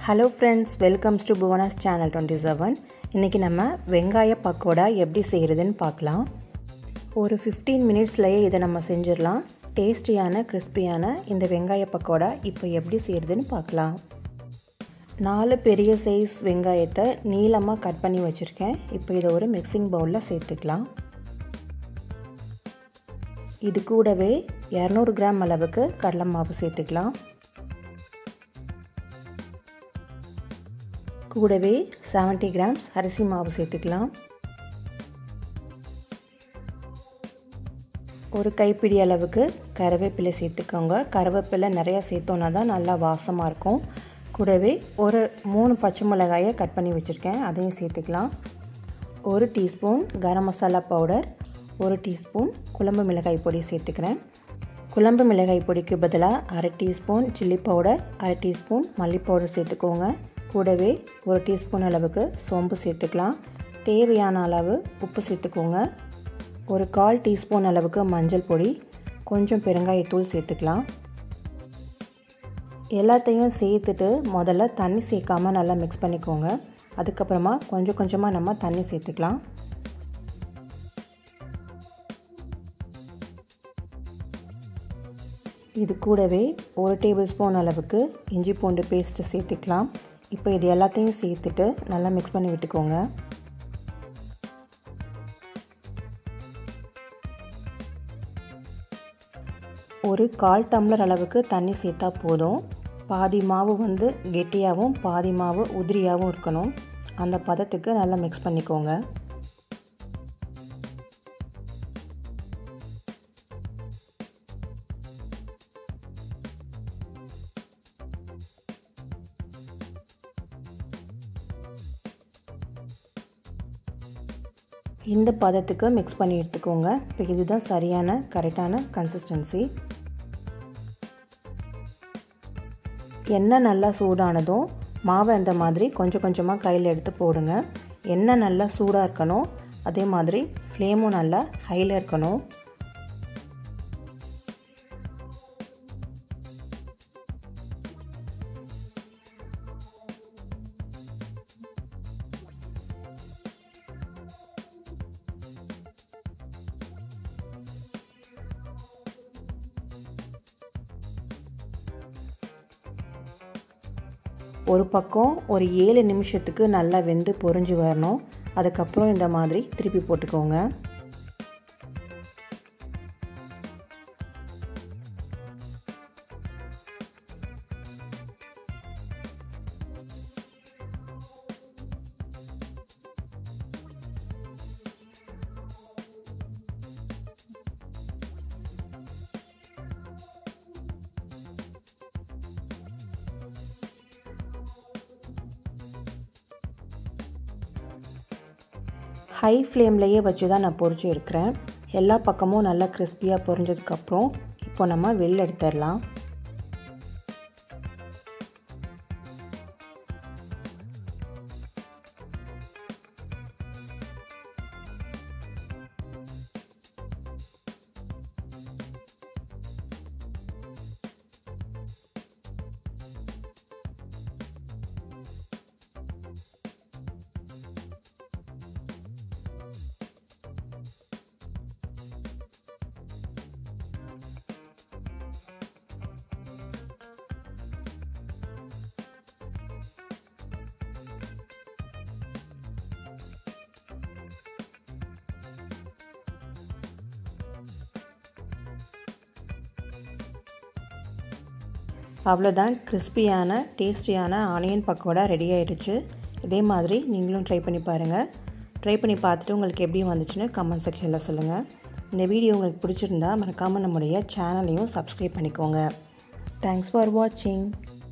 hello friends welcomes to Bhuvana's channel twenty seven இன்றைக்கி நம்ம வெங்காய பக்கோடா எப்படி செய்கிறதுன்னு பார்க்கலாம் ஒரு ஃபிஃப்டீன் மினிட்ஸ்லேயே இதை நம்ம செஞ்சிடலாம் டேஸ்டியான கிறிஸ்பியான இந்த வெங்காய பக்கோடா இப்போ எப்படி செய்கிறதுன்னு பார்க்கலாம் நாலு பெரிய சைஸ் வெங்காயத்தை நீளமாக கட் பண்ணி வச்சுருக்கேன் இப்போ இதை ஒரு மிக்சிங் பவுலில் சேர்த்துக்கலாம் இது கூடவே இரநூறு கிராம் அளவுக்கு கடலை மாவு சேர்த்துக்கலாம் கூடவே செவன்ட்டி கிராம்ஸ் அரிசி மாவு சேர்த்துக்கலாம் ஒரு கைப்பிடி அளவுக்கு கருவேப்பிலை சேர்த்துக்கோங்க கருவேப்பிலை நிறையா சேர்த்தோன்னா தான் நல்லா வாசமாக இருக்கும் கூடவே ஒரு மூணு பச்சை மிளகாயை கட் பண்ணி வச்சுருக்கேன் அதையும் சேர்த்துக்கலாம் ஒரு டீஸ்பூன் கரம் மசாலா பவுடர் ஒரு டீஸ்பூன் குழம்பு மிளகாய் பொடி சேர்த்துக்கிறேன் குழம்பு மிளகாய் பொடிக்கு பதிலாக அரை டீஸ்பூன் சில்லி பவுடர் அரை டீஸ்பூன் மல்லி பவுடர் சேர்த்துக்கோங்க கூடவே ஒரு டீஸ்பூன் அளவுக்கு சோம்பு சேர்த்துக்கலாம் தேவையான அளவு உப்பு சேர்த்துக்கோங்க ஒரு கால் டீஸ்பூன் அளவுக்கு மஞ்சள் பொடி கொஞ்சம் பெருங்காயத்தூள் சேர்த்துக்கலாம் எல்லாத்தையும் சேர்த்துட்டு முதல்ல தண்ணி சேர்க்காமல் நல்லா மிக்ஸ் பண்ணிக்கோங்க அதுக்கப்புறமா கொஞ்சம் கொஞ்சமாக நம்ம தண்ணி சேர்த்துக்கலாம் இது கூடவே ஒரு டேபிள் ஸ்பூன் அளவுக்கு இஞ்சி பூண்டு பேஸ்ட்டு சேர்த்துக்கலாம் இப்போ இது எல்லாத்தையும் சேர்த்துட்டு நல்லா மிக்ஸ் பண்ணி விட்டுக்கோங்க ஒரு கால் டம்ளர் அளவுக்கு தண்ணி சேர்த்தா போதும் பாதி மாவு வந்து கெட்டியாகவும் பாதி மாவு உதிரியாகவும் இருக்கணும் அந்த பதத்துக்கு நல்லா மிக்ஸ் பண்ணிக்கோங்க இந்த பதத்துக்கு மிக்ஸ் பண்ணி எடுத்துக்கோங்க இப்போ இதுதான் சரியான கரெக்டான கன்சிஸ்டன்சி எண்ணெய் நல்லா சூடானதும் மாவை அந்த மாதிரி கொஞ்சம் கொஞ்சமாக கையில் எடுத்து போடுங்க எண்ணெய் நல்லா சூடாக இருக்கணும் அதே மாதிரி ஃப்ளேமும் நல்லா ஹையில் இருக்கணும் ஒரு பக்கம் ஒரு ஏழு நிமிஷத்துக்கு நல்லா வெந்து பொறிஞ்சு வரணும் அதுக்கப்புறம் இந்த மாதிரி திருப்பி போட்டுக்கோங்க ஹை ஃப்ளேம்லேயே வச்சு தான் நான் பொறிச்சு இருக்கிறேன் எல்லா பக்கமும் நல்லா கிறிஸ்பியாக பொரிஞ்சதுக்கப்புறம் இப்போ நம்ம வெளில எடுத்துடலாம் அவ்வளோதான் கிறிஸ்பியான டேஸ்டியான ஆனியன் பக்கோடா ரெடி ஆகிடுச்சு இதே மாதிரி நீங்களும் ட்ரை பண்ணி பாருங்கள் ட்ரை பண்ணி பார்த்துட்டு உங்களுக்கு எப்படி வந்துச்சுன்னு கமெண்ட் செக்ஷனில் சொல்லுங்கள் இந்த வீடியோ உங்களுக்கு பிடிச்சிருந்தா மறக்காமல் நம்முடைய சேனலையும் சப்ஸ்கிரைப் பண்ணிக்கோங்க தேங்க்ஸ் ஃபார் வாட்சிங்